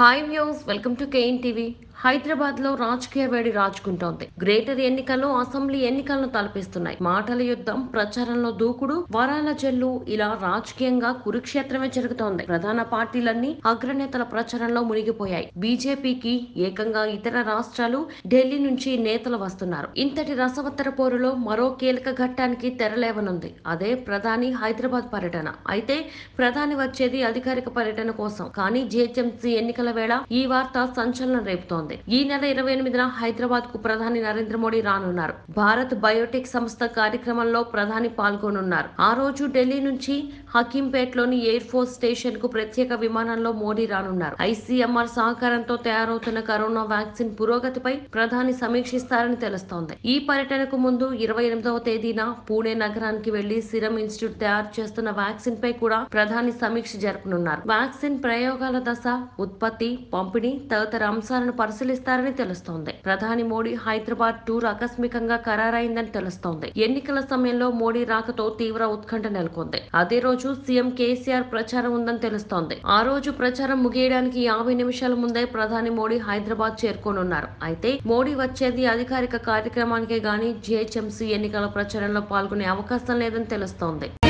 hi views welcome to KN TV Hyderabad లో రాజకీయ వేడి రాజుకుంటోంది గ్రేటర్ ఎన్నికలు అసెంబ్లీ ఎన్నికలను తలపిస్తున్నాయి మాటల యుద్ధం ప్రచారంలో దూకుడు వరాల జల్లు ఇలా రాజకీయంగా కురుక్షేత్రమే జరుగుతోంది ప్రధాన పార్టీలన్నీ అగ్రనేతల ప్రచారంలో మునిగిపోయాయి బీజేపీకి ఏకంగా ఇతర రాష్ట్రాలు ఢిల్లీ నుంచి నేతలు వస్తున్నారు ఇంతటి రసవత్తర పోరులో మరో కీలక ఘట్టానికి తెరలేవనుంది అదే ప్రధాని హైదరాబాద్ పర్యటన అయితే ప్రధాని వచ్చేది అధికారిక పర్యటన కోసం కానీ జిహెచ్ఎంసీ ఎన్నికల వేళ ఈ వార్త సంచలనం రేపుతోంది ఈ నెల ఇరవై ఎనిమిదిన హైదరాబాద్ కు ప్రధాని నరేంద్ర మోడీ రానున్నారు భారత్ బయోటెక్ సంస్థ కార్యక్రమంలో ప్రధాని పాల్గొనున్నారు ఆ రోజు ఢిల్లీ నుంచి హకీంపేట్లోని ఎయిర్ ఫోర్స్ స్టేషన్ కు ప్రత్యేక విమానంలో మోడీ రానున్నారు ఐసీఎంఆర్ సహకారంతో తయారవుతున్న కరోనా వ్యాక్సిన్ పురోగతిపై ప్రధాని సమీక్షిస్తారని తెలుస్తోంది ఈ పర్యటనకు ముందు ఇరవై ఎనిమిదవ తేదీన పూణే నగరానికి వెళ్లి సిరం ఇన్స్టిట్యూట్ తయారు చేస్తున్న వ్యాక్సిన్ పై కూడా ప్రధాని సమీక్ష జరపనున్నారు వ్యాక్సిన్ ప్రయోగాల దశ ఉత్పత్తి పంపిణీ తదితర అంశాలను పరిశీలిస్తారని తెలుస్తోంది ప్రధాని మోడీ హైదరాబాద్ టూర్ ఆకస్మికంగా ఖరారైందని తెలుస్తోంది ఎన్నికల సమయంలో మోడీ రాకతో తీవ్ర ఉత్కంఠ నెలకొంది అదే రోజు సీఎం కేసీఆర్ ప్రచారం ఉందని తెలుస్తోంది ఆ రోజు ప్రచారం ముగియడానికి యాభై నిమిషాల ముందే ప్రధాని మోడీ హైదరాబాద్ చేరుకోనున్నారు అయితే మోడీ వచ్చేది అధికారిక కార్యక్రమానికే గాని జిహెచ్ఎంసీ ఎన్నికల ప్రచారంలో పాల్గొనే అవకాశం లేదని తెలుస్తోంది